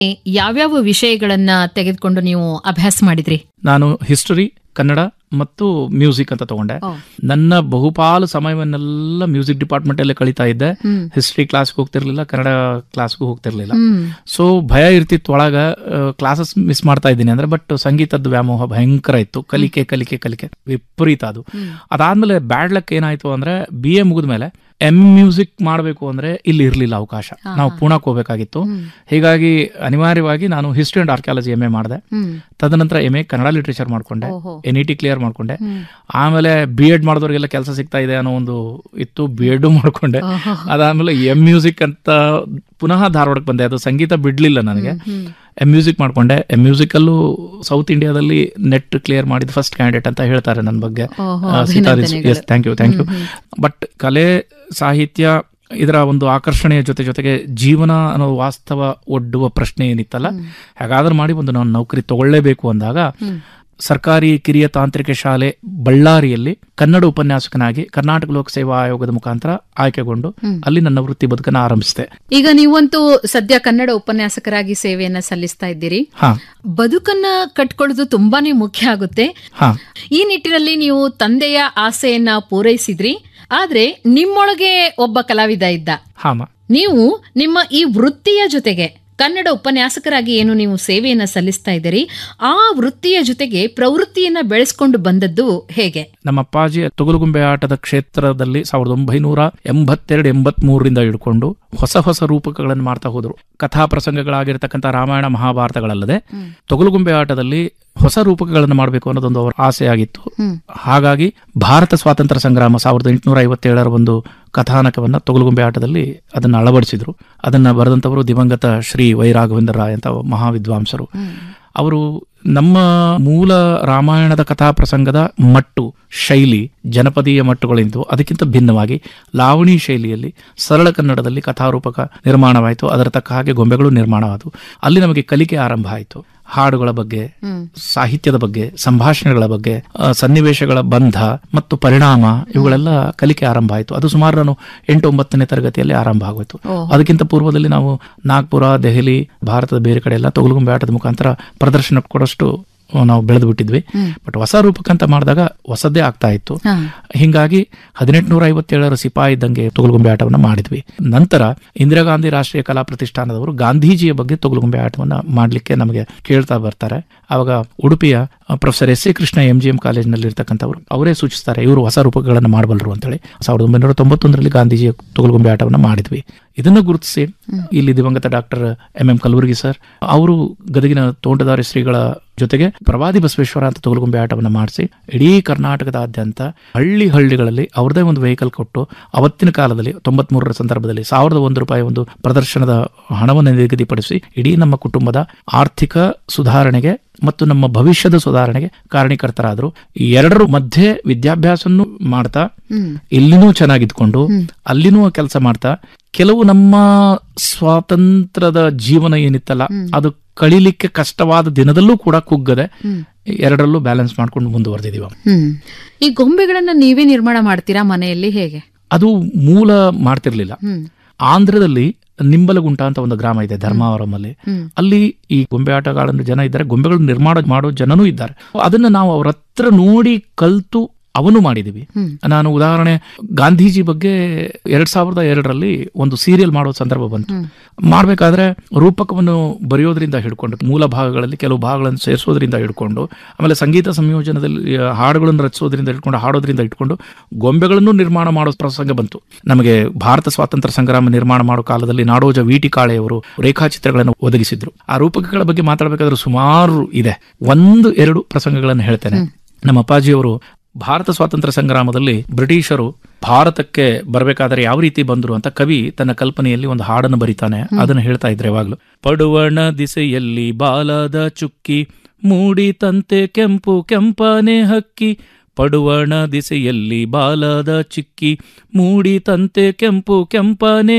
ಯಾವ್ಯಾವ ವಿಷಯಗಳನ್ನ ತೆಗೆದುಕೊಂಡು ನೀವು ಅಭ್ಯಾಸ ಮಾಡಿದ್ರಿ ನಾನು ಹಿಸ್ಟರಿ ಕನ್ನಡ ಮತ್ತು ಮ್ಯೂಸಿಕ್ ಅಂತ ತಗೊಂಡೆ ಓ. ನನ್ನ ಬಹುಪಾಲು ಸಮಯವನ್ನೆಲ್ಲ ಮ್ಯೂಸಿಕ್ ಡಿಪಾರ್ಟ್ಮೆಂಟ್ ಅಲ್ಲೇ ಕಳೀತಾ ಇದ್ದೆ ಹ್ಮ್. ಹಿಸ್ಟ್ರಿ ಕ್ಲಾಸ್ಗೆ ಹೋಗ್ತಿರ್ಲಿಲ್ಲ ಕನ್ನಡ ಕ್ಲಾಸ್ಗೂ ಹೋಗ್ತಿರ್ಲಿಲ್ಲ ಹ್ಮ್ ಸೊ ಭಯ ಇರ್ತಿತ್ತು ಒಳಗ ಕ್ಲಾಸಸ್ ಮಿಸ್ ಮಾಡ್ತಾ ಇದ್ದೀನಿ ಅಂದ್ರೆ ಬಟ್ ಸಂಗೀತದ ವ್ಯಾಮೋಹ ಭಯಂಕರ ಇತ್ತು ಕಲಿಕೆ ಕಲಿಕೆ ಕಲಿಕೆ ವಿಪರೀತ ಅದು ಅದಾದ್ಮೇಲೆ ಬ್ಯಾಡ್ ಲಕ್ ಏನಾಯ್ತು ಅಂದ್ರೆ ಬಿ ಎ ಮುಗಿದ್ಮೇಲೆ ಎಂ ಮ್ಯೂಸಿಕ್ ಮಾಡಬೇಕು ಅಂದ್ರೆ ಇಲ್ಲಿ ಇರ್ಲಿಲ್ಲ ಅವಕಾಶ ನಾವು ಪೂನಾಕ್ ಹೋಗ್ಬೇಕಾಗಿತ್ತು ಹೀಗಾಗಿ ಅನಿವಾರ್ಯವಾಗಿ ನಾನು history and archaeology M A ಮಾಡಿದೆ ಹ್ಮ್ ತದನಂತರ ಎಂ ಎ ಕನ್ನಡ ಲಿಟ್ರೇಚರ್ ಮಾಡ್ಕೊಂಡೆ ಓಹೋ. ಎನ್ ಇ ಟಿ ಕ್ಲಿಯರ್ ಮಾಡ್ಕೊಂಡೆ ಹ್ಮ್. ಆಮೇಲೆ ಬಿ ಎಡ್ ಮಾಡಿದವ್ರಿಗೆಲ್ಲ ಕೆಲಸ ಸಿಗ್ತಾ ಇದೆ ಅನ್ನೋ ಒಂದು ಇತ್ತು ಬಿ ಎಡ್ ಮಾಡ್ಕೊಂಡೆ ಓಹೋ. ಅದಾದ್ಮೇಲೆ ಎಂ ಮ್ಯೂಸಿಕ್ ಅಂತ ಪುನಃ ಧಾರವಾಡಕ್ಕೆ ಬಂದೆ ಅದು ಸಂಗೀತ ಬಿಡ್ಲಿಲ್ಲ ನನಗೆ ಹ್ಮ್. ಎಂ ಮ್ಯೂಸಿಕ್ ಮಾಡ್ಕೊಂಡೆ ಎಂ ಮ್ಯೂಸಿಕಲ್ಲೂ ಸೌತ್ ಇಂಡಿಯಾದಲ್ಲಿ ನೆಟ್ ಕ್ಲಿಯರ್ ಮಾಡಿದ ಫಸ್ಟ್ ಕ್ಯಾಂಡಿಡೇಟ್ ಅಂತ ಹೇಳ್ತಾರೆ ನನ್ನ ಬಗ್ಗೆ ಓಹೋ, ಸೀತಾರಿ ಅಭಿನಂದನೆಗಳು. Yes thank you thank you but ಕಲೆ ಸಾಹಿತ್ಯ ಇದರ ಒಂದು ಆಕರ್ಷಣೆಯ ಜೊತೆ ಜೊತೆಗೆ ಜೀವನ ಅನ್ನೋ ವಾಸ್ತವ ಒಡ್ಡುವ ಪ್ರಶ್ನೆ ಏನಿತ್ತಲ್ಲ ಹೇಗಾದ್ರೂ ಮಾಡಿ ಒಂದು ನಾನು ನೌಕರಿ ತಗೊಳ್ಳೇಬೇಕು ಅಂದಾಗ ಸರ್ಕಾರಿ ಕಿರಿಯ ತಾಂತ್ರಿಕ ಶಾಲೆ ಬಳ್ಳಾರಿಯಲ್ಲಿ ಕನ್ನಡ ಉಪನ್ಯಾಸಕನಾಗಿ ಕರ್ನಾಟಕ ಲೋಕ ಸೇವಾ ಆಯೋಗದ ಮುಖಾಂತರ ಆಯ್ಕೆಗೊಂಡು ಅಲ್ಲಿ ನನ್ನ ವೃತ್ತಿ ಬದುಕನ್ನು ಆರಂಭಿಸಿದೆ ಈಗ ನೀವಂತೂ ಸದ್ಯ ಕನ್ನಡ ಉಪನ್ಯಾಸಕರಾಗಿ ಸೇವೆಯನ್ನ ಸಲ್ಲಿಸ್ತಾ ಇದ್ದೀರಿ ಹಾ ಬದುಕನ್ನ ಕಟ್ಕೊಳ್ಳೋದು ತುಂಬಾನೇ ಮುಖ್ಯ ಆಗುತ್ತೆ ಹಾ ಈ ನಿಟ್ಟಿನಲ್ಲಿ ನೀವು ತಂದೆಯ ಆಸೆಯನ್ನ ಪೂರೈಸಿದ್ರಿ ಆದ್ರೆ ನಿಮ್ಮೊಳಗೆ ಒಬ್ಬ ಕಲಾವಿದ ಇದ್ದ ಹಾಮ ನೀವು ನಿಮ್ಮ ಈ ವೃತ್ತಿಯ ಜೊತೆಗೆ ಕನ್ನಡ ಉಪನ್ಯಾಸಕರಾಗಿ ಏನು ನೀವು ಸೇವೆಯನ್ನ ಸಲ್ಲಿಸ್ತಾ ಇದ್ದೀರಿ ಆ ವೃತ್ತಿಯ ಜೊತೆಗೆ ಪ್ರವೃತ್ತಿಯನ್ನ ಬೆಳೆಸ್ಕೊಂಡು ಬಂದದ್ದು ಹೇಗೆ ನಮ್ಮ ಅಪ್ಪಾಜಿ ತೊಗಲುಗುಂಬೆ ಆಟದ ಕ್ಷೇತ್ರದಲ್ಲಿ ಸಾವಿರದ ಒಂಬೈನೂರ ಎಂಬತ್ತೆರಡು ಎಂಬತ್ ಮೂರರಿಂದ ಹಿಡ್ಕೊಂಡು ಹೊಸ ಹೊಸ ರೂಪಕಗಳನ್ನು ಮಾಡ್ತಾ ಹೋದ್ರು ಕಥಾ ಪ್ರಸಂಗಗಳಾಗಿರ್ತಕ್ಕಂಥ ರಾಮಾಯಣ ಮಹಾಭಾರತಗಳಲ್ಲದೆ ತೊಗಲುಗುಂಬೆ ಆಟದಲ್ಲಿ ಹೊಸ ರೂಪಕಗಳನ್ನು ಮಾಡಬೇಕು ಅನ್ನೋದೊಂದು ಅವರ ಆಸೆ ಆಗಿತ್ತು ಹಾಗಾಗಿ ಭಾರತ ಸ್ವಾತಂತ್ರ್ಯ ಸಂಗ್ರಾಮ ಸಾವಿರದ ಎಂಟುನೂರ ಐವತ್ತೇಳರ ಒಂದು ಕಥಾನಕವನ್ನ ತೊಗಲುಗುಂಬೆ ಆಟದಲ್ಲಿ ಅದನ್ನ ಅಳವಡಿಸಿದ್ರು ಅದನ್ನ ಬರೆದಂತವರು ದಿವಂಗತ ಶ್ರೀ ವೈ ರಾಘವೇಂದ್ರ ರಾಯ್ ಅಂತ ಮಹಾವಿದ್ವಾಂಸರು ಅವರು ನಮ್ಮ ಮೂಲ ರಾಮಾಯಣದ ಕಥಾ ಪ್ರಸಂಗದ ಮಟ್ಟು ಶೈಲಿ ಜನಪದೀಯ ಮಟ್ಟುಗಳಿದ್ದು ಅದಕ್ಕಿಂತ ಭಿನ್ನವಾಗಿ ಲಾವಣಿ ಶೈಲಿಯಲ್ಲಿ ಸರಳ ಕನ್ನಡದಲ್ಲಿ ಕಥಾರೂಪಕ ನಿರ್ಮಾಣವಾಯಿತು ಅದರ ತಕ್ಕ ಹಾಗೆ ಗೊಂಬೆಗಳು ನಿರ್ಮಾಣವಾದವು ಅಲ್ಲಿ ನಮಗೆ ಕಲಿಕೆ ಆರಂಭ ಆಯಿತು ಹಾಡುಗಳ ಬಗ್ಗೆ ಸಾಹಿತ್ಯದ ಬಗ್ಗೆ ಸಂಭಾಷಣೆಗಳ ಬಗ್ಗೆ ಆ, ಸನ್ನಿವೇಶಗಳ ಬಂಧ ಮತ್ತು ಪರಿಣಾಮ ಇವುಗಳೆಲ್ಲ ಕಲಿಕೆ ಆರಂಭ ಆಯಿತು ಅದು ಸುಮಾರು ನಾನು ಎಂಟು ಒಂಬತ್ತನೇ ತರಗತಿಯಲ್ಲಿ ಆರಂಭ ಆಗೋಯ್ತು ಅದಕ್ಕಿಂತ ಪೂರ್ವದಲ್ಲಿ ನಾವು ನಾಗ್ಪುರ ದೆಹಲಿ ಭಾರತದ ಬೇರೆ ಕಡೆ ಎಲ್ಲ ತೊಗಲುಗುಂಬೆ ಆಟದ ಮುಖಾಂತರ ಪ್ರದರ್ಶನ ಕೊಡೋಷ್ಟು ನಾವು ಬೆಳೆದು ಬಿಟ್ಟಿದ್ವಿ ಬಟ್ ಹೊಸ ರೂಪಕ್ಕಂತ ಮಾಡಿದಾಗ ಹೊಸದೇ ಆಗ್ತಾ ಇತ್ತು ಹಾ. ಹಿಂಗಾಗಿ ಹದಿನೆಂಟುನೂರ ಐವತ್ತೇಳರ ಸಿಪಾಯಿ ಇದ್ದಂಗೆ ತೊಗಲುಗುಂಬೆ ಆಟವನ್ನ ಮಾಡಿದ್ವಿ ನಂತರ ಇಂದಿರಾ ಗಾಂಧಿ ರಾಷ್ಟ್ರೀಯ ಕಲಾ ಪ್ರತಿಷ್ಠಾನದವರು ಗಾಂಧೀಜಿಯ ಬಗ್ಗೆ ತೊಗಲುಗುಂಬೆ ಆಟವನ್ನ ಮಾಡ್ಲಿಕ್ಕೆ ನಮಗೆ ಕೇಳ್ತಾ ಬರ್ತಾರೆ ಅವಾಗ ಉಡುಪಿಯ professor S C Krishna M G M ಕಾಲೇಜಿನಲ್ಲಿ ಇರ್ತಕ್ಕಂಥವ್ರು ಅವರೇ ಸೂಚಿಸ್ತಾರೆ ಇವರು ಹೊಸ ರೂಪಗಳನ್ನು ಮಾಡಬಲ್ಲರು ಅಂತೇಳಿ ಸಾವಿರದ ಒಂಬೈನೂರ ತೊಂಬತ್ತೊಂದರಲ್ಲಿ ಗಾಂಧೀಜಿಯ ತೊಗಲುಗುಂಬೆ ಆಟವನ್ನ ಮಾಡಿದ್ವಿ ಇದನ್ನ ಗುರುತಿಸಿ ಇಲ್ಲಿ ದಿವಂಗತ doctor M M Kalburgi sir ಅವರು ಗದಗಿನ ತೋಂಟದಾರಿ ಶ್ರೀಗಳ ಜೊತೆಗೆ ಪ್ರವಾದಿ ಬಸವೇಶ್ವರ ಅಂತ ತೊಗಲುಗುಂಬೆ ಆಟವನ್ನ ಮಾಡಿಸಿ ಇಡೀ ಕರ್ನಾಟಕದಾದ್ಯಂತ ಹಳ್ಳಿ ಹಳ್ಳಿಗಳಲ್ಲಿ ಅವ್ರದೇ ಒಂದು ವೆಹಿಕಲ್ ಕೊಟ್ಟು ಅವತ್ತಿನ ಕಾಲದಲ್ಲಿ ತೊಂಬತ್ಮೂರರ ಸಂದರ್ಭದಲ್ಲಿ ಸಾವಿರದ ಒಂದು ರೂಪಾಯಿ ಒಂದು ಪ್ರದರ್ಶನದ ಹಣವನ್ನು ನಿಗದಿಪಡಿಸಿ ಇಡೀ ನಮ್ಮ ಕುಟುಂಬದ ಆರ್ಥಿಕ ಸುಧಾರಣೆಗೆ ಮತ್ತು ನಮ್ಮ ಭವಿಷ್ಯದ ಸುಧಾರಣೆಗೆ ಕಾರಣೀಕರ್ತರಾದ್ರು ಈ ಎರಡರ ಮಧ್ಯೆ ವಿದ್ಯಾಭ್ಯಾಸವನ್ನು ಮಾಡ್ತಾ ಇಲ್ಲಿನೂ ಚೆನ್ನಾಗಿದ್ಕೊಂಡು ಅಲ್ಲಿನೂ ಕೆಲಸ ಮಾಡ್ತಾ ಕೆಲವು ನಮ್ಮ ಸ್ವಾತಂತ್ರ್ಯದ ಜೀವನ ಏನಿತ್ತಲ್ಲ ಅದು ಕಳಿಲಿಕ್ಕೆ ಕಷ್ಟವಾದ ದಿನದಲ್ಲೂ ಕೂಡ ಕುಗ್ಗದೆ ಎರಡರಲ್ಲೂ ಬ್ಯಾಲೆನ್ಸ್ ಮಾಡ್ಕೊಂಡು ಮುಂದುವರೆದಿದೀವ ಹ್ಮ್ ಈ ಗೊಂಬೆಗಳನ್ನ ನೀವೇ ನಿರ್ಮಾಣ ಮಾಡ್ತೀರಾ ಮನೆಯಲ್ಲಿ ಹೇಗೆ ಅದು ಮೂಲ ಮಾಡ್ತಿರ್ಲಿಲ್ಲ ಹ್ಮ್ ಆಂಧ್ರದಲ್ಲಿ ನಿಂಬಲಗುಂಟ ಅಂತ ಒಂದು ಗ್ರಾಮ ಇದೆ ಧರ್ಮಾವರಮಲ್ಲಿ ಅಲ್ಲಿ ಈ ಗೊಂಬೆ ಆಟಗಾರರು ಜನ ಇದ್ದಾರೆ ಗೊಂಬೆಗಳು ನಿರ್ಮಾಣ ಮಾಡೋ ಜನನೂ ಇದ್ದಾರೆ ಅದನ್ನ ನಾವು ಅವ್ರ ಹತ್ರ ನೋಡಿ ಕಲ್ತು ಅವನು ಮಾಡಿದೀವಿ ನಾನು ಉದಾಹರಣೆ ಗಾಂಧೀಜಿ ಬಗ್ಗೆ ಎರಡ್ ಸಾವಿರದ ಎರಡರಲ್ಲಿ ಒಂದು ಸೀರಿಯಲ್ ಮಾಡೋ ಸಂದರ್ಭ ಬಂತು ಮಾಡ್ಬೇಕಾದ್ರೆ ರೂಪಕವನ್ನು ಬರೆಯೋದ್ರಿಂದ ಹಿಡ್ಕೊಂಡು ಮೂಲ ಭಾಗಗಳಲ್ಲಿ ಕೆಲವು ಭಾಗಗಳನ್ನು ಸೇರಿಸೋದ್ರಿಂದ ಹಿಡ್ಕೊಂಡು ಆಮೇಲೆ ಸಂಗೀತ ಸಂಯೋಜನದಲ್ಲಿ ಆ, ಹಾಡುಗಳನ್ನು ರಚಿಸೋದ್ರಿಂದ ಹಿಡ್ಕೊಂಡು ಹಾಡೋದ್ರಿಂದ ಇಟ್ಕೊಂಡು ಗೊಂಬೆಗಳನ್ನು ನಿರ್ಮಾಣ ಮಾಡೋ ಪ್ರಸಂಗ ಬಂತು ನಮಗೆ ಭಾರತ ಸ್ವಾತಂತ್ರ್ಯ ಸಂಗ್ರಾಮ ನಿರ್ಮಾಣ ಮಾಡೋ ಕಾಲದಲ್ಲಿ ನಾಡೋಜ ವೀಟಿ ಕಾಳೆಯವರು ರೇಖಾಚಿತ್ರಗಳನ್ನು ಒದಗಿಸಿದ್ರು ಆ ರೂಪಕಗಳ ಬಗ್ಗೆ ಮಾತಾಡಬೇಕಾದ್ರೆ ಸುಮಾರು ಇದೆ ಒಂದು ಎರಡು ಪ್ರಸಂಗಗಳನ್ನು ಹೇಳ್ತೇನೆ ನಮ್ಮ ಅಪ್ಪಾಜಿಯವರು ಭಾರತ ಸ್ವಾತಂತ್ರ್ಯ ಸಂಗ್ರಾಮದಲ್ಲಿ ಬ್ರಿಟಿಷರು ಭಾರತಕ್ಕೆ ಬರಬೇಕಾದರೆ ಯಾವ ರೀತಿ ಬಂದ್ರು ಅಂತ ಕವಿ ತನ್ನ ಕಲ್ಪನೆಯಲ್ಲಿ ಒಂದು ಹಾಡನ್ನು ಬರೀತಾನೆ ಅದನ್ನು ಹೇಳ್ತಾ ಇದ್ರೆ ಯಾವಾಗ್ಲು ಪಡುವಣ ದಿಸೆಯಲ್ಲಿ ಬಾಲದ ಚುಕ್ಕಿ ಮೂಡಿತಂತೆ ಕೆಂಪು ಕೆಂಪನೆ ಹಕ್ಕಿ ಪಡುವಣ ದಿಸೆಯಲ್ಲಿ ಬಾಲದ ಚಿಕ್ಕಿ ಮೂಡಿತಂತೆ ಕೆಂಪು ಕೆಂಪನೆ